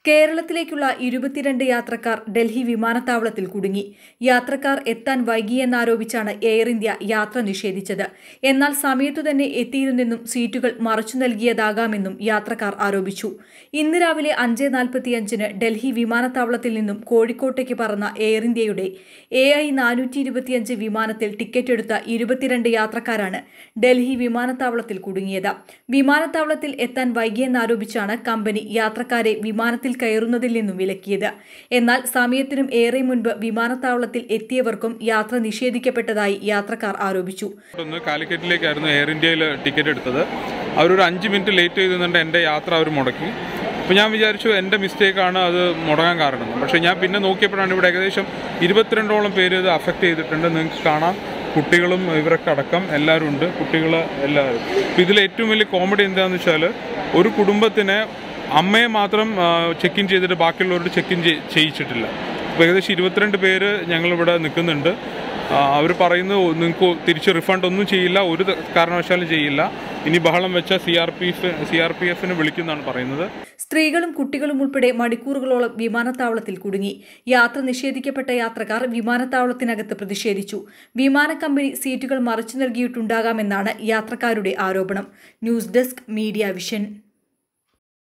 കേരളത്തിലേക്കുള്ള ഇരുപത്തിരണ്ട് യാത്രക്കാർ ഡൽഹി വിമാനത്താവളത്തിൽ കുടുങ്ങി യാത്രക്കാർ എത്താൻ വൈകിയെന്നാരോപിച്ചാണ് എയർ ഇന്ത്യ യാത്ര നിഷേധിച്ചത് എന്നാൽ സമയത്തു തന്നെ എത്തിയിരുന്നെന്നും സീറ്റുകൾ മറച്ചു നൽകിയതാകാമെന്നും യാത്രക്കാർ ആരോപിച്ചു ഇന്ന് രാവിലെ അഞ്ച് നാൽപ്പത്തിയഞ്ചിന് ഡൽഹി വിമാനത്താവളത്തിൽ നിന്നും കോഴിക്കോട്ടേക്ക് പറന്ന എയർ ഇന്ത്യയുടെ എ ഐ നാനൂറ്റി ഇരുപത്തിയഞ്ച് വിമാനത്തിൽ ടിക്കറ്റ് എടുത്ത ഇരുപത്തിരണ്ട് യാത്രക്കാരാണ് ഡൽഹി വിമാനത്താവളത്തിൽ കുടുങ്ങിയത് വിമാനത്താവളത്തിൽ എത്താൻ വൈകിയെന്നാരോപിച്ചാണ് കമ്പനി യാത്രക്കാരെ വിമാനത്തിൽ കയറുന്നതിൽ നിന്നും വിലക്കിയത് എന്നാൽ സമയത്തിനും ഏറെ മുൻപ് വിമാനത്താവളത്തിൽ എത്തിയവർക്കും യാത്ര നിഷേധിക്കപ്പെട്ടതായി യാത്രക്കാർ ആരോപിച്ചു ഒന്ന് കാലിക്കറ്റിലേക്കായിരുന്നു എയർ ഇന്ത്യയിൽ ടിക്കറ്റ് എടുത്തത് അവരൊരു അഞ്ച് മിനിറ്റ് ലേറ്റ് ചെയ്തുകൊണ്ട് എൻ്റെ യാത്ര അവർ മുടക്കി അപ്പോൾ ഞാൻ വിചാരിച്ചു എൻ്റെ മിസ്റ്റേക്കാണ് അത് മുടങ്ങാൻ കാരണം പക്ഷേ ഞാൻ പിന്നെ നോക്കിയപ്പോഴാണ് ഇവിടെ ഏകദേശം ഇരുപത്തിരണ്ടോളം പേര് ഇത് അഫക്റ്റ് ചെയ്തിട്ടുണ്ട് നിങ്ങൾക്ക് കാണാം കുട്ടികളും ഇവരൊക്കെ അടക്കം എല്ലാവരും ഉണ്ട് കുട്ടികൾ എല്ലാവരും അപ്പോൾ ഇതിൽ ഏറ്റവും വലിയ കോമഡി എന്താണെന്ന് വെച്ചാൽ ഒരു കുടുംബത്തിനെ അമ്മയെ മാത്രം ചെക്ക് ഇൻ ചെയ്തിട്ട് ബാക്കിയുള്ളവരോട് ചെക്ക് ഇൻ ചെയ്യിച്ചിട്ടില്ല അപ്പോൾ ഏകദേശം ഇരുപത്തിരണ്ട് പേര് ഞങ്ങളിവിടെ നിൽക്കുന്നുണ്ട് അവർ പറയുന്നത് നിങ്ങൾക്ക് തിരിച്ച് റിഫണ്ട് ഒന്നും ചെയ്യില്ല ഒരു ത- കാരണവശാലും ചെയ്യില്ല ഇനി ബഹളം വെച്ച C R P F C R P എഫിന് വിളിക്കുന്നതാണ് പറയുന്നത് സ്ത്രീകളും കുട്ടികളും ഉൾപ്പെടെ മണിക്കൂറുകളോളം വിമാനത്താവളത്തിൽ കുടുങ്ങി യാത്ര നിഷേധിക്കപ്പെട്ട യാത്രക്കാർ വിമാനത്താവളത്തിനകത്ത് പ്രതിഷേധിച്ചു വിമാന കമ്പനി സീറ്റുകൾ മറച്ചു നൽകിയിട്ടുണ്ടാകാമെന്നാണ് യാത്രക്കാരുടെ ആരോപണം ന്യൂസ് ഡെസ്ക് മീഡിയ വിഷൻ